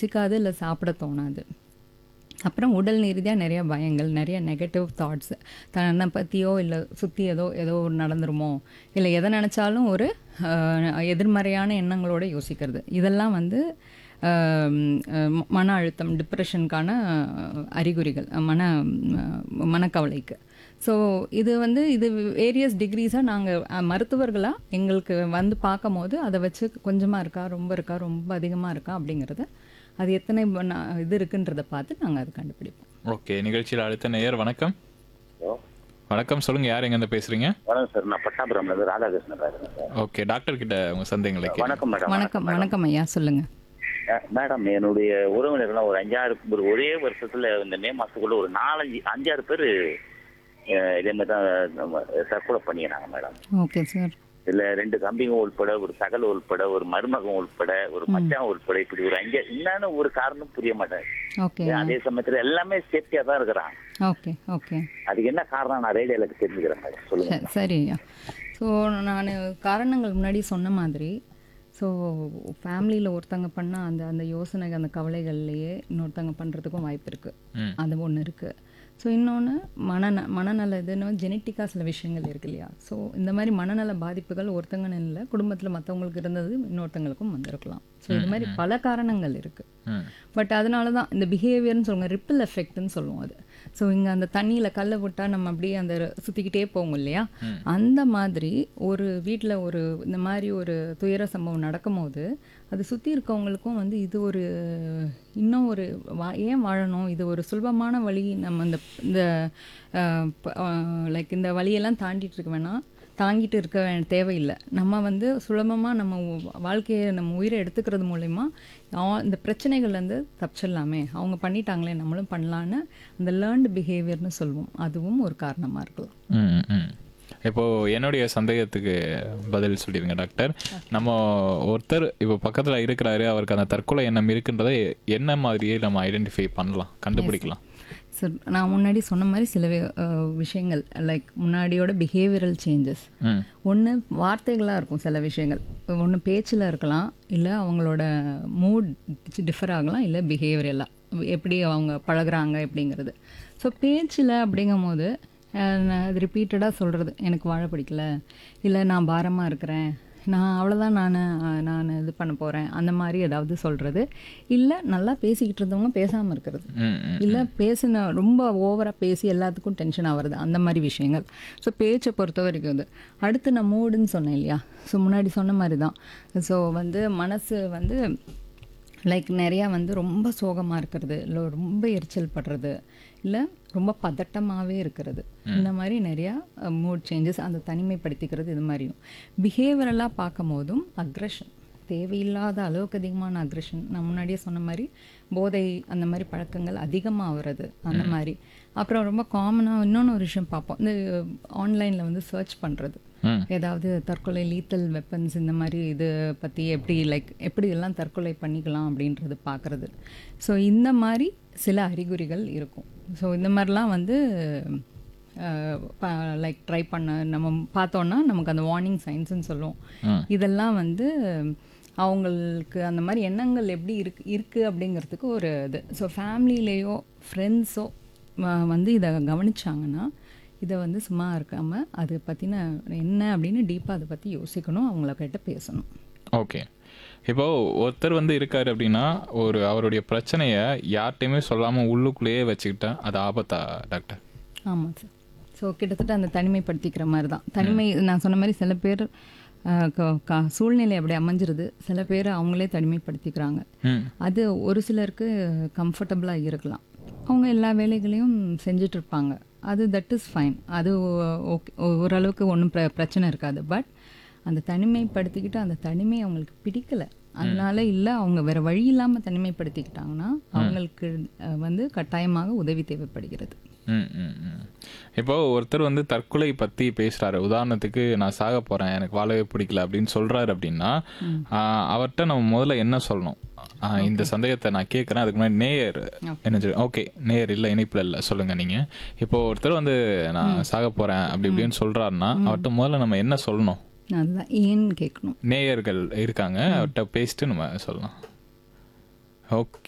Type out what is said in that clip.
பசிக்காது இல்லை சாப்பிட தோணாது அப்புறம் உடல் ரீதியாக நிறைய பயங்கள் நிறைய நெகட்டிவ் தாட்ஸ் தன்னை பற்றியோ இல்லை சுற்றி ஏதோ ஏதோ ஒரு நடந்துருமோ இல்லை எதை நினச்சாலும் ஒரு அஹ், எதிர்மறையான எண்ணங்களோட யோசிக்கிறது இதெல்லாம் வந்து அஹ், அஹ், மன அழுத்தம் டிப்ரெஷனுக்கான அறிகுறிகள் மன அஹ், மனக்கவலைக்கு ஸோ இது வந்து இது வேரியஸ் டிகிரிஸாக நாங்கள் மருத்துவர்களாக எங்களுக்கு வந்து பார்க்கும் போது அதை வச்சு கொஞ்சமாக இருக்கா ரொம்ப இருக்கா ரொம்ப அதிகமாக இருக்கா அப்படிங்கிறத அது எத்தனை ப- நா- இது இருக்குன்றதை பார்த்து நாங்கள் அதை கண்டுபிடிப்போம் ஓகே நிகழ்ச்சியில் அடுத்த நேயர் வணக்கம் ஹலோ வணக்கம் சொல்லுங்க யார் எங்கேருந்து பேசுறீங்க வணக்கம் சார் நான் பட்டாபுரம்ல இருந்து ராதாகிருஷ்ணன் பேசுறேன் சார் ஓகே டாக்டர் கிட்ட உங்க சந்தேகங்களை கேளுங்க. வணக்கம் மேடம் வணக்கம் வணக்கம் ஐயா சொல்லுங்கள் அஹ், மேடம் என்னுடைய உறவினர்லாம் ஒரு அஞ்சாறு ஒரு ஒரே வருஷத்துல இந்த மே மாசத்துக்குள்ள ஒரு நாலஞ்சு அஞ்சாறு பேர் இதே மாதிரி தான் நம்ம தற்கொலை பண்ணிக்கிறாங்க மேடம் ஓகே சார் இதுல ரெண்டு தம்பிங்க உள்பட ஒரு சகல் உள்பட ஒரு மருமகன் உள்பட ஒரு மச்சான் உள்பட இப்படி ஒரு அஞ்சு என்னன்னு ஒரு காரணம் புரிய மாட்டேன் ஓகே அதே சமயத்துல எல்லாமே சேஃப்டியா தான் இருக்கிறாங்க ஓகே ஓகே அதுக்கு என்ன காரணம் நான் ரேடியோல தெரிஞ்சுக்கிறேன் மேடம் சொல்லுங்க சரி சரி ஐயா ஸோ நான் காரணங்கள் முன்னாடி சொன்ன மாதிரி ஸோ ஃபேமிலியில் ஒருத்தங்க பண்ணால் அந்த அந்த யோசனை அந்த கவலைகள்லையே இன்னொருத்தங்க பண்ணுறதுக்கும் வாய்ப்பு இருக்குது ம். அது ஒன்று இருக்குது ஸோ இன்னொன்று மனந மனநல இதுன்னு ஜெனட்டிக்காக சில விஷயங்கள் இருக்கு இல்லையா ஸோ இந்த மாதிரி மனநல பாதிப்புகள் ஒருத்தங்கன்னு இல்லை குடும்பத்தில் மற்றவங்களுக்கு இருந்தது இன்னொருத்தங்களுக்கும் வந்திருக்கலாம் ஸோ இது மாதிரி பல காரணங்கள் இருக்குது ம் பட் அதனால தான் இந்த பிஹேவியர்னு சொல்லுவாங்க ரிப்பிள் எஃபெக்ட்னு சொல்லுவோம் அது ஸோ இங்கே அந்த தண்ணியில் கல்லை விட்டால் நம்ம அப்படியே அந்த சுற்றிக்கிட்டே போவோம் இல்லையா அந்த மாதிரி ஒரு வீட்டில் ஒரு இந்த மாதிரி ஒரு துயர சம்பவம் நடக்கும்போது அது சுற்றி இருக்கவங்களுக்கும் வந்து இது ஒரு இன்னும் ஒரு வா ஏன் வாழணும் இது ஒரு சுலபமான வழி நம்ம இந்த இந்த லைக் இந்த வழியெல்லாம் தாண்டிட்டு இருக்க வேணாம் தாங்கிட்டு இருக்க வே- தேவையில்லை நம்ம வந்து சுலபமாக நம்ம உ- வாழ்க்கையை நம்ம உயிரை எடுத்துக்கிறது மூலயமா ஆ- இந்த பிரச்சனைகள்லேருந்து தப்பிச்சிடலாமே அவங்க பண்ணிட்டாங்களே நம்மளும் பண்ணலான்னு அந்த லேர்ன்டு பிஹேவியர்னு சொல்லுவோம் அதுவும் ஒரு காரணமாக இருக்கலாம் ம், ம். இப்போ என்னுடைய சந்தேகத்துக்கு பதில் சொல்லிடுங்க டாக்டர் நம்ம ஒருத்தர் இப்போ பக்கத்துல இருக்கிறாரு அவருக்கு அந்த தற்கொலை எண்ணம் இருக்குன்றதை என்ன மாதிரியே நம்ம ஐடென்டிஃபை பண்ணலாம் கண்டுபிடிக்கலாம் சார் நான் முன்னாடி சொன்ன மாதிரி சில வி- அஹ் விஷயங்கள் லைக் முன்னாடியோட பிஹேவியரல் சேஞ்சஸ் ம் ஒன்று வார்த்தைகளாக இருக்கும் சில விஷயங்கள் ஒன்று பேச்சில் இருக்கலாம் இல்லை அவங்களோட மூட் டிஃபர் ஆகலாம் இல்லை பிஹேவியரெல்லாம் எப்படி அவங்க பழகுறாங்க எப்படிங்கிறது ஸோ பேச்சில் அப்படிங்கும் போது அஹ், நான் அது ரிப்பீட்டடாக சொல்கிறது எனக்கு வாழ பிடிக்கல இல்லை நான் பாரமாக இருக்கிறேன் நான் அவ்வளோதான் நான் நான் இது பண்ண போகிறேன் அந்த மாதிரி ஏதாவது சொல்கிறது இல்லை நல்லா பேசிக்கிட்டு இருந்தவங்க பேசாமல் இருக்கிறது ம் ம் இல்லை பேசின ரொம்ப ஓவராக பேசி எல்லாத்துக்கும் டென்ஷன் ஆகிறது அந்த மாதிரி விஷயங்கள் ஸோ பேச்சை பொறுத்த வரைக்கும் இது அடுத்து நான் மூடுன்னு சொன்னேன் இல்லையா ஸோ முன்னாடி சொன்ன மாதிரி தான் ஸோ வந்து மனசு வந்து லைக் நிறையா வந்து ரொம்ப சோகமாக இருக்கிறது இல்லை ரொம்ப எரிச்சல் படுறது இல்லை ரொம்ப பதட்டமாகவே இருக்கிறது இந்த மாதிரி நிறையா மூட் சேஞ்சஸ் அந்த தனிமைப்படுத்திக்கிறது இது மாதிரியும் பிஹேவியரெல்லாம் பார்க்கும் போதும் அக்ரஷன் தேவையில்லாத அளவுக்கு அதிகமான அக்ரெஷன் நான் முன்னாடியே சொன்ன மாதிரி போதை அந்த மாதிரி பழக்கங்கள் அதிகமாகிறது அந்த மாதிரி அப்புறம் ரொம்ப காமனாக இன்னொன்று ஒரு விஷயம் பார்ப்போம் இந்த ஆன்லைனில் வந்து சர்ச் பண்ணுறது ம் ஏதாவது தற்கொலை லீத்தல் வெப்பன்ஸ் இந்த மாதிரி இது பற்றி எப்படி லைக் எப்படி எல்லாம் தற்கொலை பண்ணிக்கலாம் அப்படின்றது பார்க்குறது ஸோ இந்த மாதிரி சில அறிகுறிகள் இருக்கும் ஸோ இந்த மாதிரிலாம் வந்து லைக் ட்ரை பண்ண நம்ம பார்த்தோன்னா நமக்கு அந்த வார்னிங் சைன்ஸ்னு சொல்லுவோம் ம். இதெல்லாம் வந்து அவங்களுக்கு அந்த மாதிரி எண்ணங்கள் எப்படி இருக்கு இருக்குது அப்படிங்கிறதுக்கு ஒரு இது ஸோ ஃபேமிலிலேயோ ஃப்ரெண்ட்ஸோ வந்து இதை கவனிச்சாங்கன்னா இதை வந்து சும்மா இருக்காமல் அதை பற்றின என்ன அப்படின்னு டீப்பாக அதை பற்றி யோசிக்கணும் அவங்கள கிட்ட பேசணும் ஓகே இப்போ ஒருத்தர் வந்து இருக்காரு அப்படின்னா ஒரு அவருடைய பிரச்சனையை யார்கிட்டயுமே சொல்லாம உள்ளுக்குள்ளேயே வச்சுக்கிட்டா அது ஆபத்தா டாக்டர் ஆமாம் சார் ஸோ கிட்டத்தட்ட அந்த தனிமைப்படுத்திக்கிற மாதிரி தான் தனிமை நான் சொன்ன மாதிரி சில பேர் அஹ், க- க- சூழ்நிலை அப்படி அமைஞ்சிருது சில பேர் அவங்களே தனிமைப்படுத்திக்கிறாங்க ம் அது ஒரு சிலருக்கு கம்ஃபர்டபுளாக இருக்கலாம் அவங்க எல்லா வேலைகளையும் செஞ்சுட்டு இருப்பாங்க அது தட் இஸ் ஃபைன் அது ஓகே ஓரளவுக்கு ஒன்றும் பிர பிரச்சனை இருக்காது பட் அந்த தனிமைப்படுத்திக்கிட்டு அந்த தனிமை அவங்களுக்கு பிடிக்கல அதனால இல்லை அவங்க வேற வழி இல்லாமல் தனிமைப்படுத்திக்கிட்டாங்கன்னா அவங்களுக்கு அஹ், வந்து கட்டாயமாக உதவி தேவைப்படுகிறது ம், ம், ம். இப்போ ஒருத்தர் வந்து தற்கொலை பத்தி பேசுறாரு உதாரணத்துக்கு நான் சாக போறேன் எனக்கு வாழவே பிடிக்கல அப்படின்னு சொல்றாரு அப்படின்னா ஆஹ், அவர்ட்ட நம்ம முதல்ல என்ன சொல்லணும் ஆஹ், இந்த சந்தேகத்தை நான் கேட்கறேன் அதுக்கு முன்னாடி நேயர் என்ன சொல்லு ஓகே நேயர் இல்ல இணைப்புல இல்ல சொல்லுங்க நீங்க இப்போ ஒருத்தர் வந்து நான் சாக போறேன் அப்படி இப்படின்னு சொல்றாருன்னா அவர்ட்ட முதல்ல நம்ம என்ன சொல்லணும் அதுதான் ஏன்னு கேட்கணும் நேயர்கள் இருக்காங்க அவர்கிட்ட பேசிட்டு நம்ம சொல்லலாம் ஓகே